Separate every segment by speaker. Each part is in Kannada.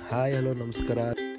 Speaker 1: ಹಾಯ್ ಹಲೋ ನಮಸ್ಕಾರ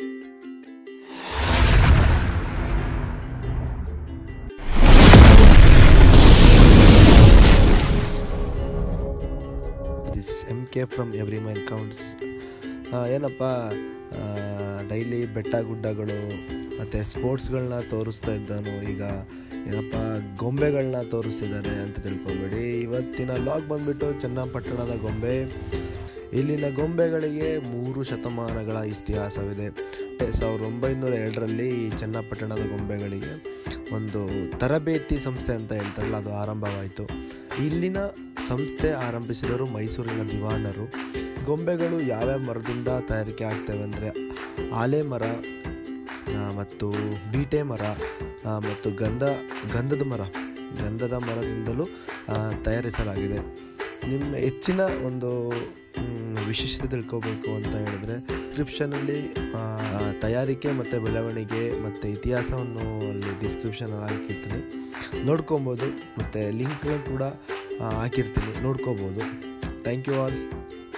Speaker 1: this M K from every mile counts ಏನಪ್ಪ ಡೈಲಿ ಬೆಟ್ಟ ಗುಡ್ಡಗಳು ಮತ್ತು ಸ್ಪೋರ್ಟ್ಸ್ಗಳನ್ನ ತೋರಿಸ್ತಾ ಇದ್ದಾನು ಈಗ ಏನಪ್ಪ ಗೊಂಬೆಗಳನ್ನ ತೋರಿಸ್ತಿದ್ದಾರೆ ಅಂತ ತಿಳ್ಕೊಬೇಡಿ ಇವತ್ತಿನ ಲಾಗ್ ಬಂದ್ಬಿಟ್ಟು ಚನ್ನಪಟ್ಟಣದ ಗೊಂಬೆ ಇಲ್ಲಿನ ಗೊಂಬೆಗಳಿಗೆ ಮೂರು ಶತಮಾನಗಳ ಇತಿಹಾಸವಿದೆ ಸಾವಿರದ ಒಂಬೈನೂರ ಎರಡರಲ್ಲಿ ಈ ಚನ್ನಪಟ್ಟಣದ ಗೊಂಬೆಗಳಿಗೆ ಒಂದು ತರಬೇತಿ ಸಂಸ್ಥೆ ಅಂತ ಹೇಳ್ತಾರಲ್ಲ ಅದು ಆರಂಭವಾಯಿತು ಇಲ್ಲಿನ ಸಂಸ್ಥೆ ಆರಂಭಿಸಿದರು ಮೈಸೂರಿನ ದಿವಾನರು ಗೊಂಬೆಗಳು ಯಾವ್ಯಾವ ಮರದಿಂದ ತಯಾರಿಕೆ ಆಗ್ತವೆ ಅಂದರೆ ಆಲೆ ಮರ ಆ, ಮತ್ತು ಬೀಟೆ ಮರ ಆ, ಮತ್ತು ಗಂಧ ಗಂಧದ ಮರ ಗಂಧದ ಮರದಿಂದಲೂ ಆ, ತಯಾರಿಸಲಾಗಿದೆ ನಿಮ್ಮ ಹೆಚ್ಚಿನ ಒಂದು ಮ್, ವಿಶೇಷತೆ ತಿಳ್ಕೋಬೇಕು ಅಂತ ಹೇಳಿದ್ರೆ ಡಿಸ್ಕ್ರಿಪ್ಷನಲ್ಲಿ ತಯಾರಿಕೆ ಮತ್ತು ಬೆಳವಣಿಗೆ ಮತ್ತು ಇತಿಹಾಸವನ್ನು ಅಲ್ಲಿ ಡಿಸ್ಕ್ರಿಪ್ಷನಲ್ಲಿ ಹಾಕಿರ್ತೀನಿ ನೋಡ್ಕೊಬೋದು ಮತ್ತು ಲಿಂಕ್ನ ಕೂಡ ಆ, ಹಾಕಿರ್ತೀನಿ ನೋಡ್ಕೋಬೋದು thank you all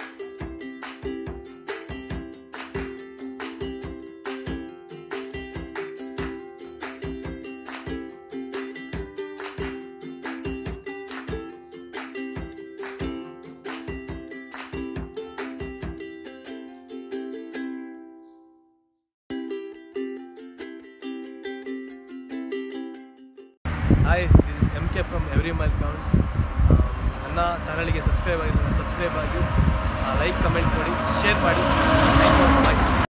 Speaker 2: hi this M K from every mile counts ನನ್ನ ಚಾನಲ್ಗೆ ಸಬ್ಸ್ಕ್ರೈಬ್ ಆಗಿಲ್ಲ ಸಬ್ಸ್ಕ್ರೈಬ್ ಆಗಿ ಲೈಕ್ ಕಮೆಂಟ್ ಕೊಡಿ ಶೇರ್ ಮಾಡಿ ಥ್ಯಾಂಕ್ ಯು ಬಾಯ್